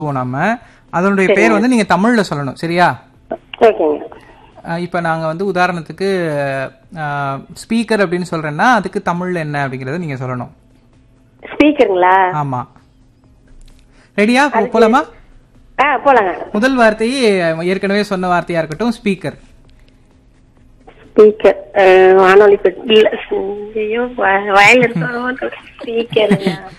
போவோம் நம்ம அதனுடைய பேர் வந்து நீங்க தமிழ்ல சொல்லணும் சரியா ஓகேங்க அஹ் இப்ப நாங்க வந்து உதாரணத்துக்கு ஸ்பீக்கர் அப்படின்னு சொல்றேன்னா அதுக்கு தமிழ்ல என்ன அப்படிங்கறத நீங்க சொல்லணும் ஸ்பீக்கருங்களா ஆமா ரெடியா போலாமா ஆ போலாங்க முதல் வார்த்தையே ஏற்கனவே சொன்ன வார்த்தையா இருக்கட்டும் ஸ்பீக்கர் ஸ்பீக்கர் வானொலி பெட்டி இல்ல ஐயோ வ- வயல் இருக்க ஸ்பீக்கர்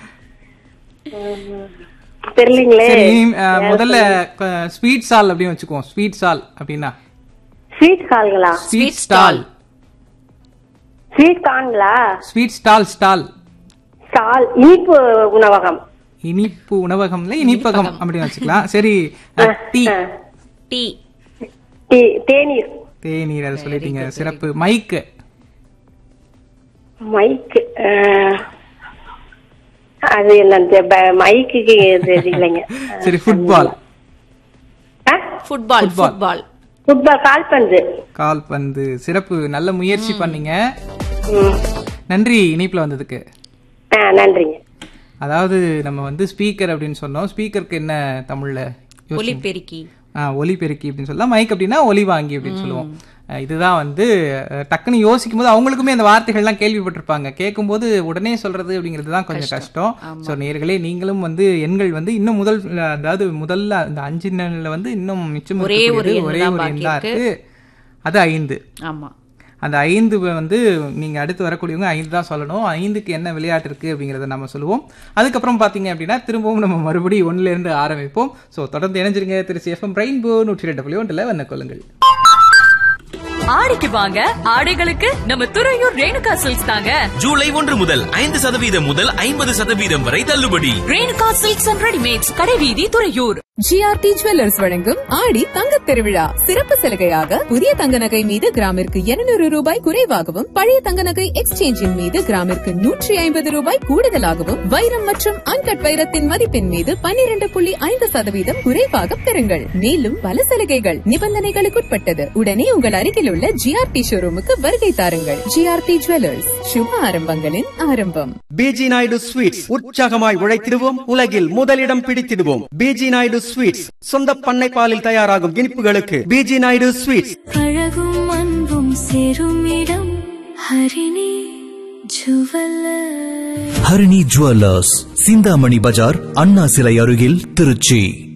தெரியலீங்களே சரி இனி, அஹ், முதல்ல ஸ்வீட் சால் அப்படின்னு வச்சுக்குவோம் ஸ்வீட் சால் அப்படின்னா ஸ்வீட் கால்களா ஸ்வீட் ஸ்டால் ஸ்வீட் கான்களா ஸ்வீட் ஸ்டால் ஸ்டால் ஸ்டால் இனிப்பு உணவகம் இனிப்பு உணவகம்ல இனிப்பகம் அப்படின்னு வச்சுக்கலாம் சரி அஹ், டீ ஆ. டீ தே- தேநீர் தேநீர் அதை சொல்லிட்டீங்க சிறப்பு மைக்கு மைக் அது என்ன இந்த ப- மைக்குக்கு தெரியலைங்க சரி football football Football. Football football கால்பந்து கால்பந்து சிறப்பு நல்ல முயற்சி பண்ணீங்க ம். நன்றி இனிப்புல வந்ததுக்கு ஆ நன்றிங்க அதாவது நம்ம வந்து ஸ்பீக்கர் அப்படின்னு சொன்னோம் ஸ்பீக்கருக்கு என்ன தமிழ்ல யோசிச்சு- ஒலிபெருக்கி ஆ, ஒலி பெருக்கி அப்படின்னு சொல்லலாம் மைக் அப்படின்னா ஒலி வாங்கி அப்படின்னு சொல்லுவோம் அஹ், இதுதான் வந்து அஹ், டக்குன்னு யோசிக்கும் போது அவங்களுக்குமே அந்த வார்த்தைகள்லாம் கேள்விப்பட்டிருப்பாங்க கேட்கும்போது உடனே சொல்றது அப்படிங்கிறது தான் கொஞ்சம் கஷ்டம் ஸோ நேர்களே நீங்களும் வந்து எண்கள் வந்து இன்னும் முதல் அதாவது முதல்ல அந்த அஞ்சு எண்ணில் வந்து இன்னும் மிச்சம் ஒரே ஒரு இருக்கக்கூடியது எண் ஒரே தான் ஒரு எண் தான் பாக்கி இருக்கு அது ஐந்து ஆமா அந்த ஐந்து வந்து நீங்க அடுத்து வரக்கூடியவங்க ஐந்து தான் சொல்லணும் ஐந்துக்கு என்ன விளையாட்டு இருக்கு அப்படிங்கறத நம்ம சொல்லுவோம் அதுக்கப்புறம் பாத்தீங்க அப்படின்னா திரும்பவும் நம்ம மறுபடியும் ஒண்ணுல இருந்து ஆரம்பிப்போம் சோ தொடர்ந்து இணைஞ்சிருங்க திருச்சி எஃப்எம் ரெயின்போ நூற்றி ரெண்டு புள்ளி ஒன்றுல வண்ண கொள்ளுங்கள் ஆடிக்கு வாங்க ஆடைகளுக்கு நம்ம துறையூர் ரேணுகா சில்க்ஸ் தாங்க ஜூலை ஒன்று முதல் ஐந்து சதவீதம் முதல் ஐம்பது சதவீதம் வரை தள்ளுபடி ரேணுகா சில்க்ஸ் அண்ட் ரெடிமேட்ஸ் கடைவீதி துறையூர் ஜிஆர்டி ஜுவல்லர்ஸ் வழங்கும் ஆடி தங்கத் திருவிழா சிறப்பு சலுகையாக புதிய தங்க நகை மீது கிராமிற்கு 200 ரூபாய் குறைவாகவும் பழைய தங்க நகை எக்ஸ்சேஞ்சின் மீது கிராமிற்கு நூற்றி ஐம்பது ரூபாய் கூடுதலாகவும் வைரம் மற்றும் அன்கட் வைரத்தின் மதிப்பின் மீது 12.5% புள்ளி ஐந்து சதவீதம் குறைவாக பெறுங்கள் மேலும் பல சலுகைகள் நிபந்தனைகளுக்குட்பட்டது உடனே உங்கள் அருகில் உள்ள ஜிஆர்டி ஷோரூமுக்கு வருகை தாருங்கள் ஜிஆர்டி ஜுவல்லர்ஸ் சுப ஆரம்பங்களின் ஆரம்பம் பிஜி நாயுடு ஸ்வீட்ஸ் உற்சாகமாய் உழைத்திடுவோம் உலகில் முதலிடம் பிடித்திடுவோம் பிஜி நாயுடு ஸ்வீட்ஸ் சொந்த பண்ணை பாலில் தயாராகும் இனிப்புகளுக்கு பிஜி நாயுடு ஸ்வீட்ஸ் அழகும் அன்பும் சேரும் இடம் ஹரிணி ஜுவல்லர் ஹரிணி ஜுவல்லர்ஸ் சிந்தாமணி பஜார் அண்ணா சிலை அருகில் திருச்சி